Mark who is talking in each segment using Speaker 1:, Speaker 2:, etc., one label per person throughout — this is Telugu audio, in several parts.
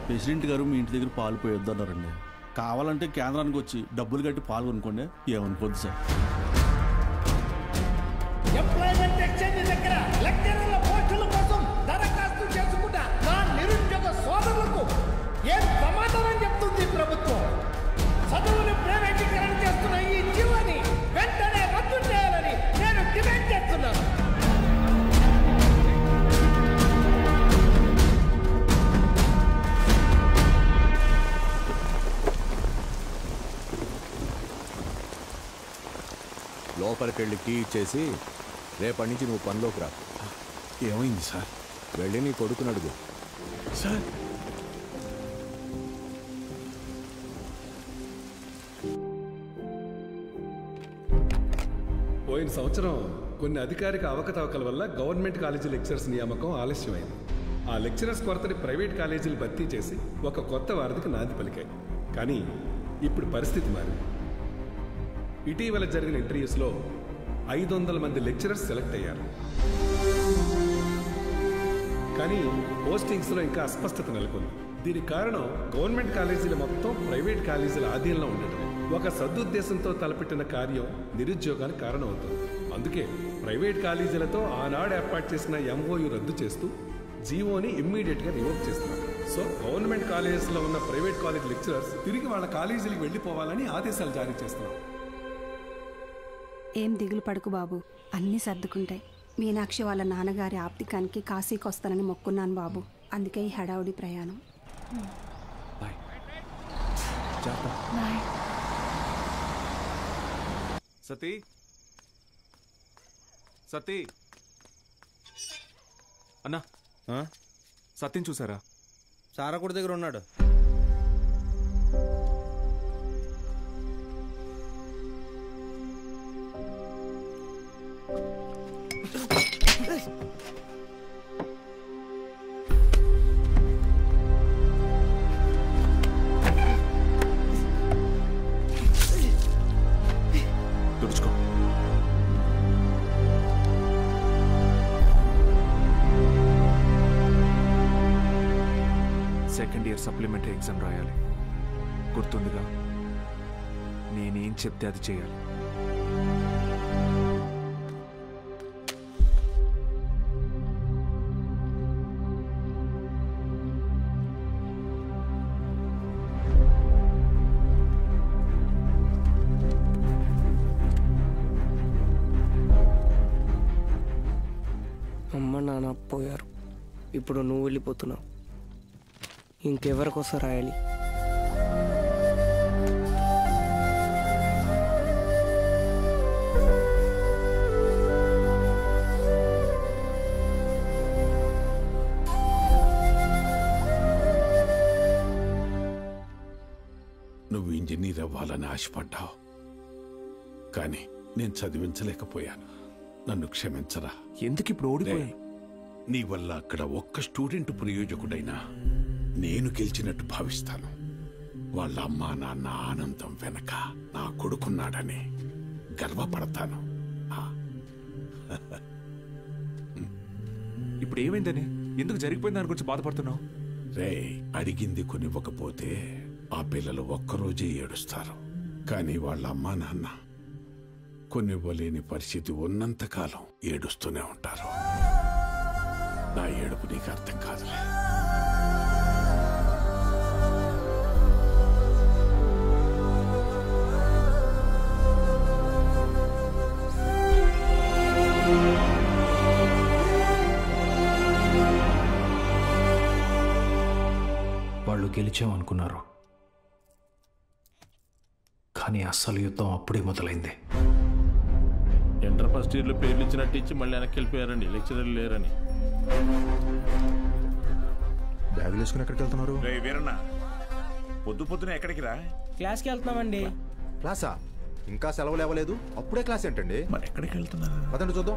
Speaker 1: ప్రెసిడెంట్ గారు మీ ఇంటి దగ్గర పాలు పోయొద్దన్నారండి కావాలంటే కేంద్రానికి వచ్చి డబ్బులు కట్టి పాలు కొనుక్కోండి ఏమనుకోద్దు సార్
Speaker 2: ఎంప్లాయ్మెంట్ ఎక్స్చేంజ్ దగ్గర లెక్చరర్ల పోస్టుల కోసం దరఖాస్తు చేసుకున్న నా నిరుద్యోగ సోదరులకు ఏం సమాధానం చెప్తుంది ఈ ప్రభుత్వం చదువుని ప్రైవేటీకరణ చేస్తున్న ఈ జీవాన్ని వెంటనే రద్దు చేయాలని నేను డిమాండ్ చేస్తున్నాను
Speaker 3: లోపలికి వెళ్ళి కీ ఇచ్చేసి రేపటి నుంచి నువ్వు పనిలోకి రా
Speaker 1: ఏమైంది సార్
Speaker 3: వెళ్ళి నీ కొడుకుని అడుగు
Speaker 1: సార్
Speaker 4: పోయిన సంవత్సరం కొన్ని అధికారిక అవకతవకల వల్ల గవర్నమెంట్ కాలేజీ లెక్చరర్స్ నియామకం ఆలస్యమైంది ఆ లెక్చరర్స్ కొరతని ప్రైవేట్ కాలేజీలు భర్తీ చేసి ఒక కొత్త వారధికి నాంది పలికాయి కానీ ఇప్పుడు పరిస్థితి మారింది ఇటీవల జరిగిన ఇంటర్వ్యూస్లో ఐదు వందల మంది లెక్చరర్స్ సెలెక్ట్ అయ్యారు కానీ పోస్టింగ్స్లో ఇంకా అస్పష్టత నెలకొంది దీనికి కారణం గవర్నమెంట్ కాలేజీలు మొత్తం ప్రైవేట్ కాలేజీల ఆధీనంలో ఉండటం ఒక సదుద్దేశంతో తలపెట్టిన కార్యం నిరుద్యోగానికి కారణమవుతుంది అందుకే ప్రైవేట్ కాలేజీలతో ఆనాడు ఏర్పాటు చేసిన ఎంఓయు రద్దు చేస్తూ జీవోని ఇమ్మీడియట్ గా రివోక్ చేస్తున్నారు సో గవర్నమెంట్ కాలేజెస్ లో ఉన్న ప్రైవేట్ కాలేజ్ లెక్చరర్స్ తిరిగి వాళ్ళ కాలేజీలకు వెళ్ళిపోవాలని ఆదేశాలు జారీ చేస్తున్నారు
Speaker 5: ఏం దిగులు పడుకు బాబు అన్నీ సర్దుకుంటాయి మీనాక్షి వాళ్ళ నాన్నగారి ఆప్తికానికి కాశీకి వస్తానని మొక్కున్నాను బాబు అందుకే ఈ హడావుడి ప్రయాణం
Speaker 6: సతీ సతీ అన్నా సత్యం చూసారా
Speaker 7: సారకుడి దగ్గర ఉన్నాడు
Speaker 6: తుడుచుకో సెకండ్ ఇయర్ సప్లిమెంటరీ ఎగ్జామ్ రాయాలి గుర్తుందిగా నేనేం చెప్తే అది చేయాలి
Speaker 8: అమ్మ నాన్న పోయారు ఇప్పుడు నువ్వు వెళ్ళిపోతున్నావు ఇంకెవరికోసం రాయాలి
Speaker 9: నువ్వు ఇంజనీర్ అవ్వాలని ఆశపడ్డావు కానీ నేను చదివించలేకపోయాను నన్ను క్షమించరా
Speaker 6: ఎందుకు ఇప్పుడు ఓడిపోయాను
Speaker 9: రేయ్, నీ వల్ల అక్కడ ఒక్క స్టూడెంట్ ప్రయోజకుడైనా నేను గెలిచినట్టు భావిస్తాను వాళ్ళ అమ్మా నాన్న ఆనందం వెనక నా కొడుకున్నాడని గర్వపడతాను ఆ,
Speaker 6: ఇప్పుడు ఏమైందని ఎందుకు జరిగిపోయింది దాని గురించి బాధపడుతున్నావు
Speaker 9: రే అడిగింది కొనివ్వకపోతే ఆ పిల్లలు ఒక్కరోజే ఏడుస్తారు కానీ వాళ్ళ అమ్మా నాన్న కొనివ్వలేని పరిస్థితి ఉన్నంతకాలం ఏడుస్తూనే ఉంటారు నా ఏడుపు నీకు అర్థం కాదులే
Speaker 10: వాళ్ళు గెలిచామనుకున్నారు కానీ అస్సలు యుద్ధం అప్పుడే మొదలైంది
Speaker 1: ఇంటర్ ఫస్ట్ ఇయర్లో పేర్లు ఇచ్చినట్టు ఇచ్చి మళ్ళీ వెనక్కి వెళ్ళిపోయారండి లెక్చరర్ లేరని
Speaker 11: బ్యాగులు వేసుకుని ఎక్కడికి వెళ్తున్నారు
Speaker 12: రే వీరన్న పొద్దు పొద్దున ఎక్కడికి రా
Speaker 8: క్లాస్కి వెళ్తున్నామండి
Speaker 11: క్లాసా ఇంకా సెలవులు ఇవ్వలేదు అప్పుడే క్లాస్ ఏంటండి
Speaker 12: మరి ఎక్కడికి వెళ్తున్నారు
Speaker 11: పదండి చూద్దాం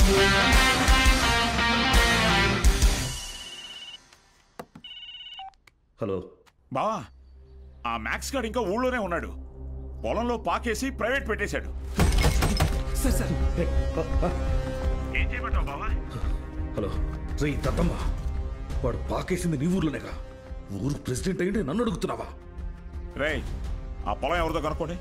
Speaker 13: హలో
Speaker 12: బావా ఆ మ్యాక్స్ గార్డ్ ఇంకా ఊళ్ళోనే ఉన్నాడు పొలంలో పాకేసి ప్రైవేట్ పెట్టేశాడు
Speaker 13: సార్ సార్
Speaker 12: ఏం చేయమంటావు బావా
Speaker 13: హలో రే దత్తమ్మ వాడు పాకేసింది నీ ఊర్లోనేగా ఊరు ప్రెసిడెంట్ అయ్యింటే నన్ను అడుగుతున్నావా
Speaker 12: రే ఆ పొలం ఎవరిదో కనుక్కోండి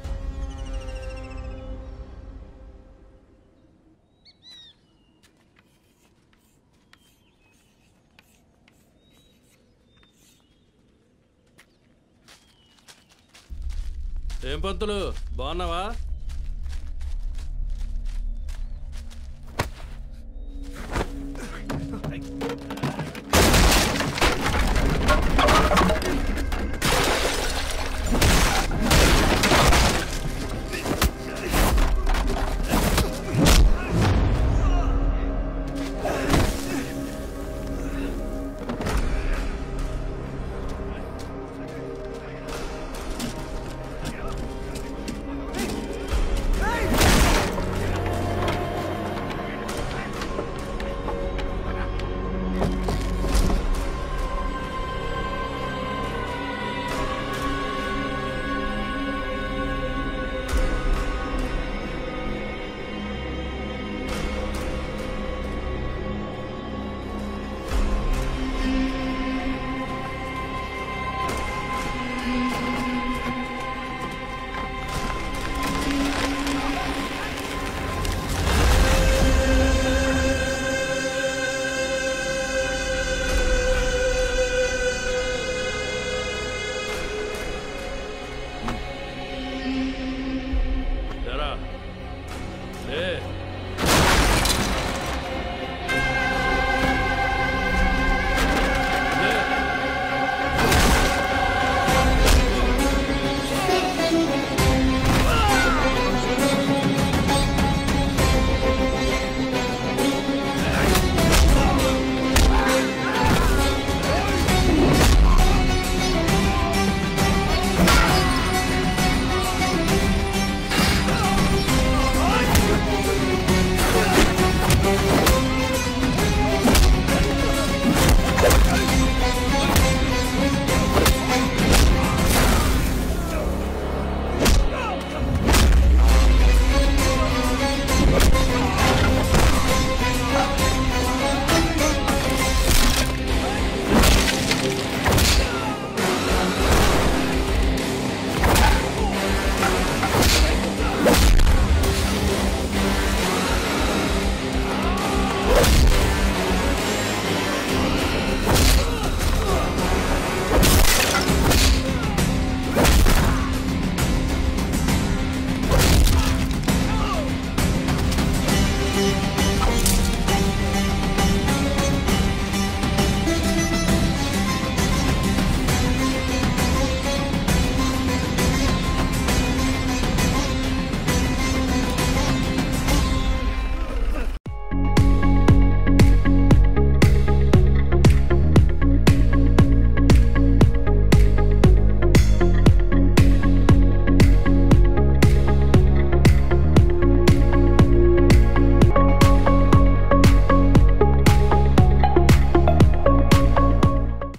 Speaker 14: ఏం పంతులు బాగున్నావా